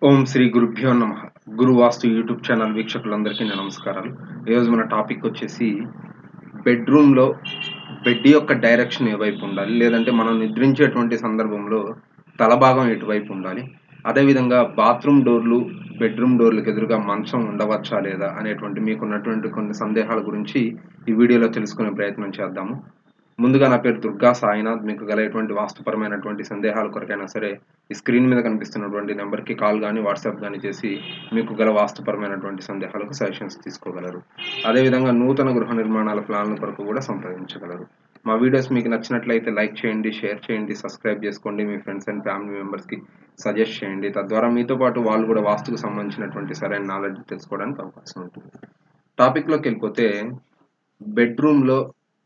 ఓం శ్రీ గురుభ్యో నమ గురు వాస్తు YouTube channel వీక్షకులందరికీ నా నమస్కారాలు ఈరోజు మన టాపిక్ వచ్చేసి బెడ్రూమ్లో బెడ్ యొక్క డైరెక్షన్ ఏ వైపు ఉండాలి లేదంటే మనం నిద్రించేటువంటి సందర్భంలో తల భాగం ఎటువైపు ఉండాలి అదేవిధంగా బాత్రూమ్ డోర్లు బెడ్రూమ్ డోర్లకు ఎదురుగా మంచం ఉండవచ్చా లేదా అనేటువంటి మీకున్నటువంటి కొన్ని సందేహాల గురించి ఈ వీడియోలో తెలుసుకునే ప్రయత్నం చేద్దాము ముందుగా నా పేరు దుర్గా సాయినాథ్ మీకు గల ఎటువంటి వాస్తుపరమైనటువంటి సందేహాల కొరకైనా సరే ఈ స్క్రీన్ మీద కనిపిస్తున్నటువంటి నెంబర్కి కాల్ కానీ వాట్సాప్ కానీ చేసి మీకు గల వాస్తుపరమైనటువంటి సందేహాలకు సజెషన్స్ తీసుకోగలరు అదేవిధంగా నూతన గృహ నిర్మాణాల ప్లాన్ల కొరకు కూడా సంప్రదించగలరు మా వీడియోస్ మీకు నచ్చినట్లయితే లైక్ చేయండి షేర్ చేయండి సబ్స్క్రైబ్ చేసుకోండి మీ ఫ్రెండ్స్ అండ్ ఫ్యామిలీ మెంబర్స్కి సజెస్ట్ చేయండి తద్వారా మీతో పాటు వాళ్ళు కూడా వాస్తుకు సంబంధించినటువంటి సరైన నాలెడ్జ్ తెలుసుకోవడానికి అవకాశం ఉంటుంది టాపిక్లోకి వెళ్ళిపోతే బెడ్రూమ్లో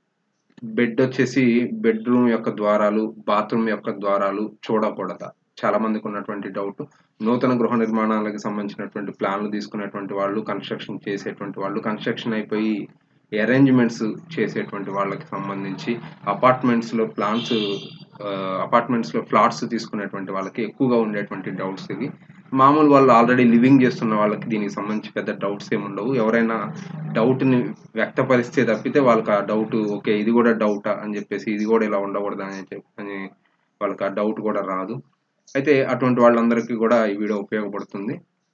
బెడ్ వచ్చేసి బెడ్రూమ్ యొక్క ద్వారాలు బాత్రూమ్ యొక్క ద్వారాలు చూడకూడదా చాలా మందికి ఉన్నటువంటి డౌట్ నూతన గృహ నిర్మాణాలకు సంబంధించినటువంటి ప్లాన్లు తీసుకునేటువంటి వాళ్ళు కన్స్ట్రక్షన్ చేసేటువంటి వాళ్ళు కన్స్ట్రక్షన్ అయిపోయి అరేంజ్మెంట్స్ చేసేటువంటి వాళ్ళకి సంబంధించి అపార్ట్మెంట్స్లో ప్లాన్స్ అపార్ట్మెంట్స్లో ఫ్లాట్స్ తీసుకునేటువంటి వాళ్ళకి ఎక్కువగా ఉండేటువంటి డౌట్స్ ఇవి మామూలు వాళ్ళు ఆల్రెడీ లివింగ్ చేస్తున్న వాళ్ళకి దీనికి సంబంధించి పెద్ద డౌట్స్ ఏమి ఉండవు ఎవరైనా డౌట్ని వ్యక్తపరిస్తే తప్పితే వాళ్ళకి ఆ డౌట్ ఓకే ఇది కూడా డౌటా అని చెప్పేసి ఇది కూడా ఇలా ఉండకూడదు అని చెప్పి అని వాళ్ళకి ఆ డౌట్ కూడా రాదు అయితే అటువంటి వాళ్ళందరికీ కూడా ఈ వీడియో ఉపయోగపడుతుంది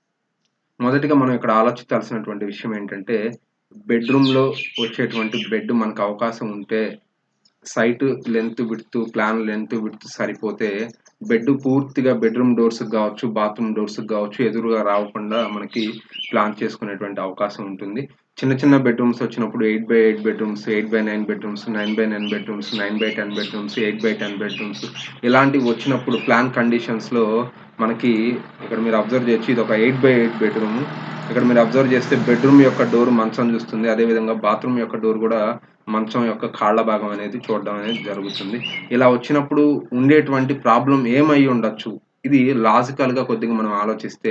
మొదటిగా మనం ఇక్కడ ఆలోచించాల్సినటువంటి విషయం ఏంటంటే బెడ్రూమ్లో వచ్చేటువంటి బెడ్ మనకు అవకాశం ఉంటే సైట్ లెంత్ విడుతూ ప్లాన్ లెంత్ విడుతూ సరిపోతే బెడ్ పూర్తిగా బెడ్రూమ్ డోర్స్ కావచ్చు బాత్రూమ్ డోర్స్ కావచ్చు ఎదురుగా రాకుండా మనకి ప్లాన్ చేసుకునేటువంటి అవకాశం ఉంటుంది చిన్న చిన్న బెడ్రూమ్స్ వచ్చినప్పుడు eight by eight bedrooms eight by nine bedrooms nine by nine bedrooms nine by ten bedrooms eight by ten bedrooms ఇలాంటివి వచ్చినప్పుడు ప్లాన్ కండిషన్స్లో మనకి ఇక్కడ మీరు అబ్జర్వ్ చేయొచ్చు ఇది ఒక ఎయిట్ బై ఎయిట్ బెడ్రూమ్ ఇక్కడ మీరు అబ్జర్వ్ చేస్తే బెడ్రూమ్ యొక్క డోర్ మంచం చూస్తుంది అదేవిధంగా బాత్రూమ్ యొక్క డోర్ కూడా మంచం యొక్క కాళ్ళ భాగం అనేది చూడడం అనేది జరుగుతుంది ఇలా వచ్చినప్పుడు ఉండేటువంటి ప్రాబ్లం ఏమై ఉండొచ్చు ఇది లాజికల్గా కొద్దిగా మనం ఆలోచిస్తే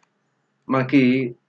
మనకి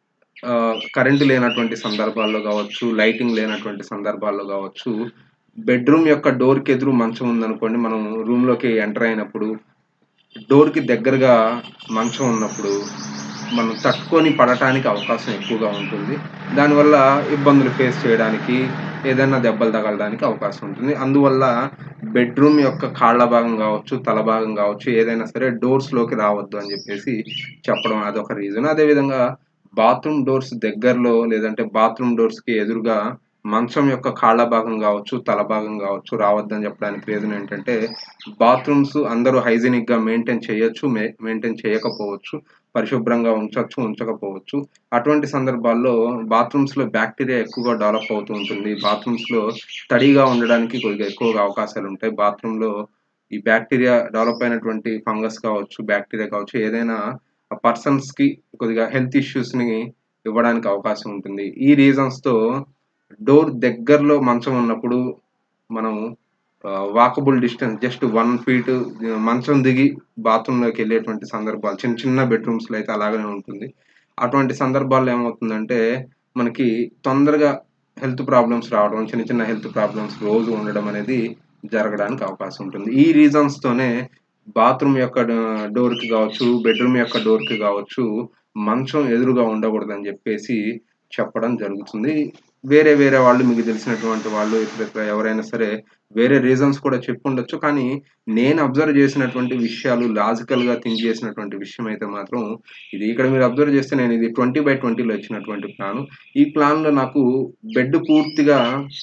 కరెంటు లేనటువంటి సందర్భాల్లో కావచ్చు లైటింగ్ లేనటువంటి సందర్భాల్లో కావచ్చు బెడ్రూమ్ యొక్క డోర్కి ఎదురు మంచం ఉందనుకోండి మనం రూమ్లోకి ఎంటర్ అయినప్పుడు డోర్కి దగ్గరగా మంచం ఉన్నప్పుడు మనం తట్టుకొని పడటానికి అవకాశం ఎక్కువగా ఉంటుంది దానివల్ల ఇబ్బందులు ఫేస్ చేయడానికి ఏదైనా దెబ్బలు తగలడానికి అవకాశం ఉంటుంది అందువల్ల బెడ్రూమ్ యొక్క కాళ్ళ భాగం కావచ్చు తల భాగం కావచ్చు ఏదైనా సరే డోర్స్లోకి రావద్దు అని చెప్పేసి చెప్పడం అదొక రీజన్ అదేవిధంగా బాత్రూమ్ డోర్స్ దగ్గరలో లేదంటే బాత్రూమ్ డోర్స్కి ఎదురుగా మంచం యొక్క కాళ్ళ భాగం కావచ్చు తల భాగం కావచ్చు రావద్దని చెప్పడానికి రీజన్ ఏంటంటే బాత్రూమ్స్ అందరూ హైజీనిక్గా మెయింటైన్ చేయొచ్చు మెయింటైన్ చేయకపోవచ్చు పరిశుభ్రంగా ఉంచవచ్చు ఉంచకపోవచ్చు అటువంటి సందర్భాల్లో బాత్రూమ్స్లో బ్యాక్టీరియా ఎక్కువగా డెవలప్ అవుతూ ఉంటుంది బాత్రూమ్స్లో తడిగా ఉండడానికి కొద్దిగా ఎక్కువగా అవకాశాలు ఉంటాయి బాత్రూంలో ఈ బ్యాక్టీరియా డెవలప్ అయినటువంటి ఫంగస్ కావచ్చు బ్యాక్టీరియా కావచ్చు ఏదైనా ఆ పర్సన్స్కి కొద్దిగా హెల్త్ ఇష్యూస్ని ఇవ్వడానికి అవకాశం ఉంటుంది ఈ రీజన్స్తో డోర్ దగ్గరలో మంచం ఉన్నప్పుడు మనం walkable distance just one feet మంచం దిగి బాత్రూంలోకి వెళ్ళేటువంటి సందర్భాలు చిన్న చిన్న బెడ్రూమ్స్లో అయితే అలాగనే ఉంటుంది అటువంటి సందర్భాల్లో ఏమవుతుందంటే మనకి తొందరగా హెల్త్ ప్రాబ్లమ్స్ రావడం చిన్న చిన్న హెల్త్ ప్రాబ్లమ్స్ రోజు ఉండడం అనేది జరగడానికి అవకాశం ఉంటుంది ఈ రీజన్స్తోనే బాత్రూమ్ యొక్క డోర్కి కావచ్చు బెడ్రూమ్ యొక్క డోర్కి కావచ్చు మంచం ఎదురుగా ఉండకూడదని చెప్పేసి చెప్పడం జరుగుతుంది వేరే వేరే వాళ్ళు మీకు తెలిసినటువంటి వాళ్ళు ఇతర ఎవరైనా సరే వేరే రీజన్స్ కూడా చెప్పుండొచ్చు కానీ నేను అబ్జర్వ్ చేసినటువంటి విషయాలు లాజికల్గా థింక్ చేసినటువంటి విషయం అయితే మాత్రం ఇది ఇక్కడ మీరు అబ్జర్వ్ చేస్తే నేను ఇది ట్వంటీ బై ట్వంటీలో ఇచ్చినటువంటి ప్లాన్ ఈ ప్లాన్లో నాకు బెడ్ పూర్తిగా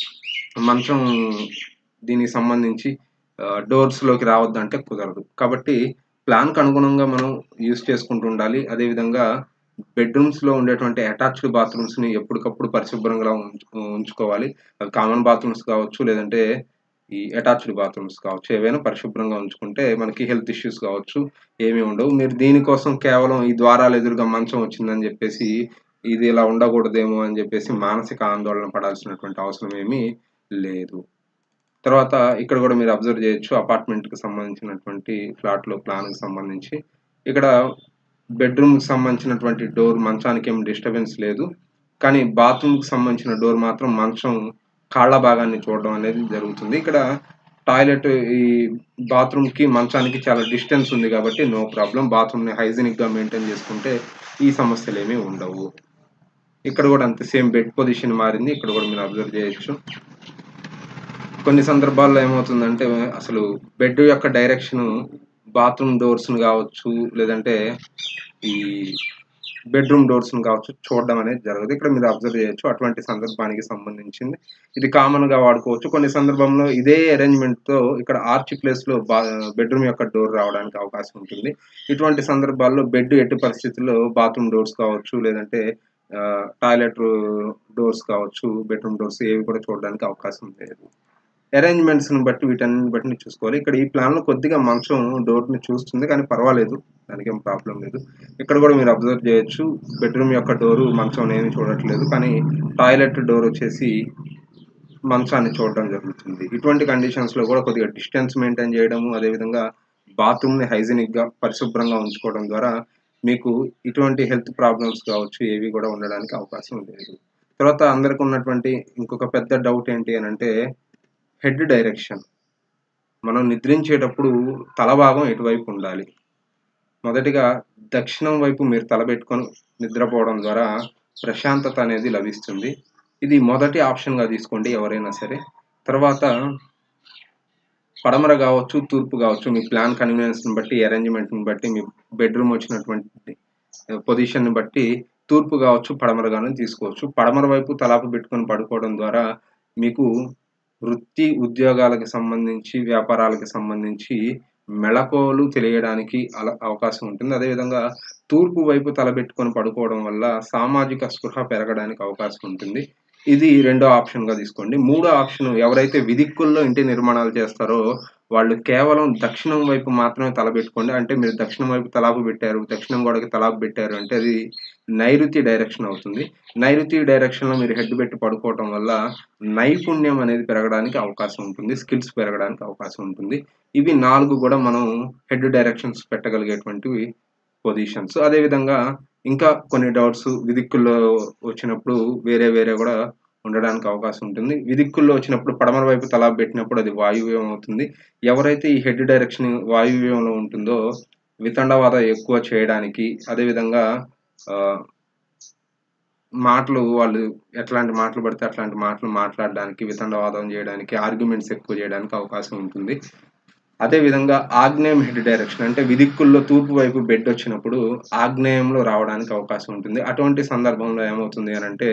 మంచం దీనికి సంబంధించి డోర్స్లోకి రావద్దంటే కుదరదు కాబట్టి ప్లాన్కి అనుగుణంగా మనం యూస్ చేసుకుంటూ ఉండాలి అదేవిధంగా బెడ్రూమ్స్లో ఉండేటువంటి అటాచ్డ్ బాత్రూమ్స్ని ఎప్పటికప్పుడు పరిశుభ్రంగా ఉంచుకోవాలి అవి కామన్ బాత్రూమ్స్ కావచ్చు లేదంటే ఈ అటాచ్డ్ బాత్రూమ్స్ కావచ్చు ఏవైనా పరిశుభ్రంగా ఉంచుకుంటే మనకి హెల్త్ ఇష్యూస్ కావచ్చు ఏమీ ఉండవు మీరు దీనికోసం కేవలం ఈ ద్వారాలు ఎదురుగా మంచం వచ్చిందని చెప్పేసి ఇది ఇలా ఉండకూడదేమో అని చెప్పేసి మానసిక ఆందోళన పడాల్సినటువంటి అవసరం ఏమీ లేదు తర్వాత ఇక్కడ కూడా మీరు అబ్జర్వ్ చేయొచ్చు అపార్ట్మెంట్కి సంబంధించినటువంటి ఫ్లాట్లో ప్లాన్కి సంబంధించి ఇక్కడ బెడ్రూమ్కి సంబంధించినటువంటి డోర్ మంచానికి ఏం డిస్టర్బెన్స్ లేదు కానీ బాత్రూమ్కి సంబంధించిన డోర్ మాత్రం మంచం కాళ్ళ భాగాన్ని చూడడం అనేది జరుగుతుంది ఇక్కడ టాయిలెట్ ఈ బాత్రూమ్‌కి, మంచానికి చాలా డిస్టెన్స్ ఉంది కాబట్టి నో ప్రాబ్లమ్. బాత్రూమ్‌ని హైజీనిక్‌గా మెయింటైన్ చేసుకుంటే ఈ సమస్యలేమీ ఉండవు. ఇక్కడ గూడా అంతే సేమ్ బెడ్ పొజిషన్ మారింది. ఇక్కడ గూడా మీరు అబ్జర్వ్ చేయొచ్చు. కొన్ని సందర్భాల్లో ఏమవుతుందంటే అసలు బెడ్ యొక్క డైరెక్షను బాత్రూమ్ డోర్స్‌ని గావచ్చు, లేదంటే ఈ బెడ్‌రూమ్ డోర్స్‌ని కావచ్చు చూడడం అనేది జరగదు. ఇక్కడ మీరు అబ్జర్వ్ చేయొచ్చు. అటువంటి సందర్భానికి సంబంధించింది. ఇది కామన్‌గా వాడుకోవచ్చు. కొన్ని సందర్భంలో ఇదే అరేంజ్‌మెంట్‌తో ఇక్కడ ఆర్చ్ ప్లేస్‌లో బా బెడ్‌రూమ్ యొక్క డోర్ రావడానికి అవకాశం ఉంటుంది. ఇటువంటి సందర్భాల్లో బెడ్ ఎట్టి పరిస్థితుల్లో బాత్రూమ్ డోర్స్ కావచ్చు, లేదంటే ఆహ్, టాయిలెట్ డోర్స్ కావచ్చు, బెడ్‌రూమ్ డోర్స్ ఏవి కూడా చూడడానికి అవకాశం లేదు. అరేంజ్‌మెంట్స్‌ని బట్టి వీటన్నిటిని బట్టి చూసుకోవాలి. ఇక్కడ ఈ ప్లాన్‌లో కొద్దిగా మంచం డోర్‌ని చూస్తుంది. కానీ పర్వాలేదు. దానికేం ప్రాబ్లమ్ లేదు. ఇక్కడ గూడా మీరు అబ్జర్వ్ చేయొచ్చు. బెడ్‌రూమ్ యొక్క డోరు మంచంనేమి చూడట్లేదు. కానీ టాయిలెట్ డోర్ వచ్చేసి మంచాన్ని చూడడం జరుగుతుంది. ఇటువంటి కండిషన్స్‌లో గూడా కొద్దిగా డిస్టెన్స్ మెయింటైన్ చేయడము, అదేవిధంగా బాత్రూమ్‌ని హైజీనిక్‌గా, పరిశుభ్రంగా ఉంచుకోవడం ద్వారా మీకు ఇటువంటి హెల్త్ ప్రాబ్లమ్స్ కావచ్చు, ఏవి గూడా ఉండడానికి అవకాశం లేదు. తర్వాత అందరికి ఉన్నటువంటి ఇంకొక పెద్ద డౌట్ ఏంటి అనంటే హెడ్ డైరెక్షన్. మనం నిద్రించేటప్పుడు తల భాగం ఎటువైపు ఉండాలి? మొదటిగా దక్షిణం వైపు మీరు తలబెట్టుకొని నిద్రపోవడం ద్వారా ప్రశాంతత అనేది లభిస్తుంది. ఇది మొదటి ఆప్షన్‌గా తీసుకోండి ఎవరైనా సరే. తర్వాత పడమర గావచ్చు, తూర్పు గావచ్చు మీ ప్లాన్ కన్వీనియన్స్‌ని బట్టి, అరేంజ్‌మెంట్‌ని బట్టి, మీ బెడ్‌రూమ్ వచ్చినటువంటి పొజిషన్‌ని బట్టి తూర్పు గావచ్చు, పడమర గాని తీసుకోవచ్చు. పడమర వైపు తలాపు పెట్టుకొని పడుకోవడం ద్వారా మీకు వృత్తి, ఉద్యోగాలకు సంబంధించి, వ్యాపారాలకు సంబంధించి మెళకువలు తెలియడానికి అల అవకాశం ఉంటుంది. అదేవిధంగా తూర్పు వైపు తలబెట్టుకొని పడుకోవడం వల్ల సామాజిక స్పృహ పెరగడానికి అవకాశం ఉంటుంది. ఇది రెండో ఆప్షన్‌గా తీసుకోండి. మూడో ఆప్షన్ ఎవరైతే విదిక్కుల్లో ఇంటి నిర్మాణాలు చేస్తారో వాళ్ళు కేవలం దక్షిణం వైపు మాత్రమే తలబెట్టుకోండి. అంటే మీరు దక్షిణం వైపు తలాపు పెట్టారు, దక్షిణం గోడకి తలాపు పెట్టారు అంటే అది నైరుతి డైరెక్షన్ అవుతుంది. నైరుతి డైరెక్షన్‌లో మీరు హెడ్ పెట్టి పడుకోవటం వల్ల నైపుణ్యం అనేది పెరగడానికి అవకాశం ఉంటుంది. స్కిల్స్ పెరగడానికి అవకాశం ఉంటుంది. ఇవి 4 గూడా మనం హెడ్ డైరెక్షన్స్ పెట్టగలిగేటువంటివి పొజిషన్స్. అదేవిధంగా ఇంకా కొన్ని డౌట్స్ విదిక్కుల్లో వచ్చినప్పుడు వేరే వేరే గూడా ఉండడానికి అవకాశం ఉంటుంది. విదిక్కుల్లో వచ్చినప్పుడు పడమర వైపు తలాపు పెట్టినప్పుడు అది వాయువ్యం అవుతుంది. ఎవరైతే ఈ హెడ్ డైరెక్షన్ వాయువ్యంలో ఉంటుందో వితండవాదం ఎక్కువ చేయడానికి, అదేవిధంగా ఆహ్ మాటలు వాళ్ళు ఎట్లాంటి మాటలు పడితే అట్లాంటి మాటలు మాట్లాడడానికి, వితండవాదం చేయడానికి, ఆర్గ్యుమెంట్స్ ఎక్కువ చేయడానికి అవకాశం ఉంటుంది. అదేవిధంగా ఆగ్నేయం హెడ్ డైరెక్షన్ అంటే విదిక్కుల్లో తూర్పు వైపు బెడ్ వచ్చినప్పుడు ఆగ్నేయంలో రావడానికి అవకాశం ఉంటుంది. అటువంటి సందర్భంలో ఏమవుతుంది అనంటే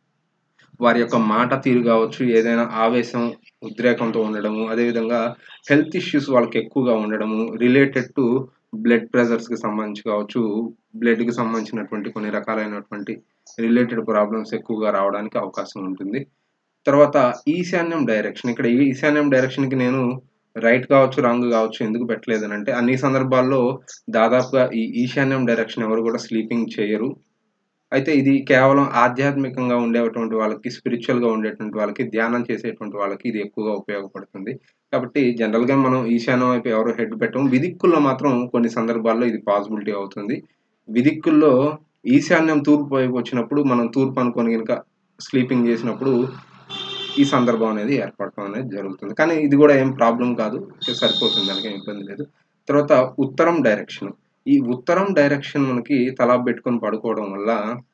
వారి యొక్క మాట తీరు గావచ్చు, ఏదైనా ఆవేశం, ఉద్రేకంతో ఉండడము, అదేవిధంగా హెల్త్ ఇష్యూస్ వాళ్ళకి ఎక్కువగా ఉండడము, రిలేటెడ్ టు బ్లడ్ ప్రెషర్స్‌కి సంబంధించి కావచ్చు, బ్లడ్‌కి సంబంధించినటువంటి కొన్ని రకాలైనటువంటి రిలేటెడ్ ప్రాబ్లమ్స్ ఎక్కువగా రావడానికి అవకాశం ఉంటుంది. తర్వాత ఈశాన్యం డైరెక్షన్. ఇక్కడ ఈ ఈశాన్యం డైరెక్షన్‌కి నేను రైట్ కావచ్చు, రాంగ్ కావచ్చు ఎందుకు పెట్టలేదనంటే అన్ని సందర్భాల్లో దాదాపుగా ఈ ఈశాన్యం డైరెక్షన్ ఎవరు గూడా స్లీపింగ్ చేయరు. అయితే ఇది కేవలం ఆధ్యాత్మికంగా ఉండేటువంటి వాళ్ళకి, స్పిరిచ్యువల్‌గా ఉండేటువంటి వాళ్ళకి, ధ్యానం చేసేటువంటి వాళ్ళకి ఇది ఎక్కువగా ఉపయోగపడుతుంది. కాబట్టి జనరల్‌గా మనం ఈశాన్యం వైపు ఎవరు హెడ్ పెట్టము. విదిక్కుల్లో మాత్రం కొన్ని సందర్భాల్లో ఇది పాసిబిలిటీ అవుతుంది. విదిక్కుల్లో ఈశాన్యం తూర్పు వైపు వచ్చినప్పుడు మనం తూర్పు అనుకోని గనుక స్లీపింగ్ చేసినప్పుడు ఈ సందర్భం అనేది ఏర్పడటం అనేది జరుగుతుంది. కానీ ఇది గూడా ఏం ప్రాబ్లమ్ కాదు. సరిపోతుంది దానికేం ఇబ్బంది లేదు. తర్వాత ఉత్తరం డైరెక్షన్. ఈ ఉత్తరం డైరెక్షన్ మనకి తలాపు పెట్టుకొని పడుకోవడం వల్ల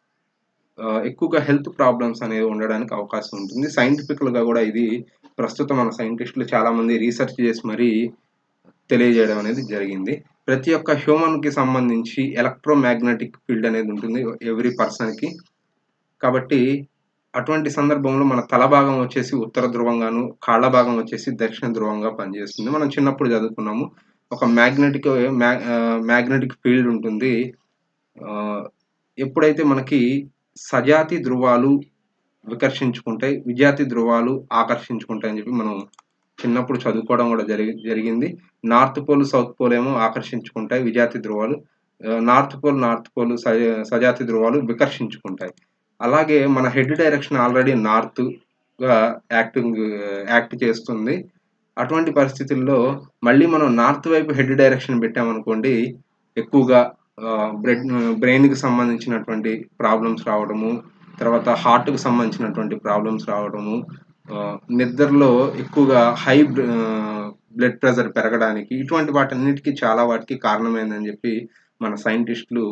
ఆహ్, ఎక్కువగా హెల్త్ ప్రాబ్లమ్స్ అనేవి ఉండడానికి అవకాశం ఉంటుంది. సైంటిఫికల్‌గా గూడా ఇది ప్రస్తుతం మన సైంటిస్టులు చాలామంది రీసెర్చ్ చేసి మరీ తెలియజేయడం అనేది జరిగింది. ప్రతి ఒక్క హ్యూమన్‌కి సంబంధించి ఎలక్ట్రోమాగ్నెటిక్ ఫీల్డ్ అనేది ఉంటుంది ఎవ్రీ పర్సన్‌కి. కాబట్టి అటువంటి సందర్భంలో మన తల భాగం వచ్చేసి ఉత్తర ధ్రువంగాను, కాళ్ళ భాగం వచ్చేసి దక్షిణ ధ్రువంగా పనిచేస్తుంది. మనం చిన్నప్పుడు చదువుకున్నాము. ఒక మ్యాగ్నెటిక్ మ్యా ఆహ్, మ్యాగ్నెటిక్ ఫీల్డ్ ఉంటుంది. ఆహ్, ఎప్పుడైతే మనకి సజాతి ధృవాలు వికర్షించుకుంటాయి, విజాతి ధృవాలు ఆకర్షించుకుంటాయని చెప్పి మనం చిన్నప్పుడు చదువుకోవడం గూడా జరిగి జరిగింది. నార్త్ పోల్, సౌత్ పోల్ ఏమో ఆకర్షించుకుంటాయి విజాతి ధృవాలు. ఆహ్, నార్త్ పోల్, నార్త్ పోల్ సజ సజాతి ధృవాలు వికర్షించుకుంటాయి. అలాగే మన హెడ్ డైరెక్షన్ ఆల్రెడీ నార్త్‌గా యాక్టింగ్ యాక్ట్ చేస్తుంది. అటువంటి పరిస్థితుల్లో మళ్ళీ మనం నార్త్ వైపు హెడ్ డైరెక్షన్ పెట్టామనుకోండి ఎక్కువగా ఆహ్, బ్రెడ్ బ్రెయిన్‌కి సంబంధించినటువంటి ప్రాబ్లమ్స్ రావడము, తర్వాత హార్ట్‌కి సంబంధించినటువంటి ప్రాబ్లమ్స్ రావడము, ఆహ్, నిద్రలో ఎక్కువగా హై బ్ర ఆహ్, బ్లడ్ ప్రెషర్ పెరగడానికి ఇటువంటి వాటన్నిటికీ చాలా వాటికి కారణమైందని చెప్పి మన సైంటిస్టులు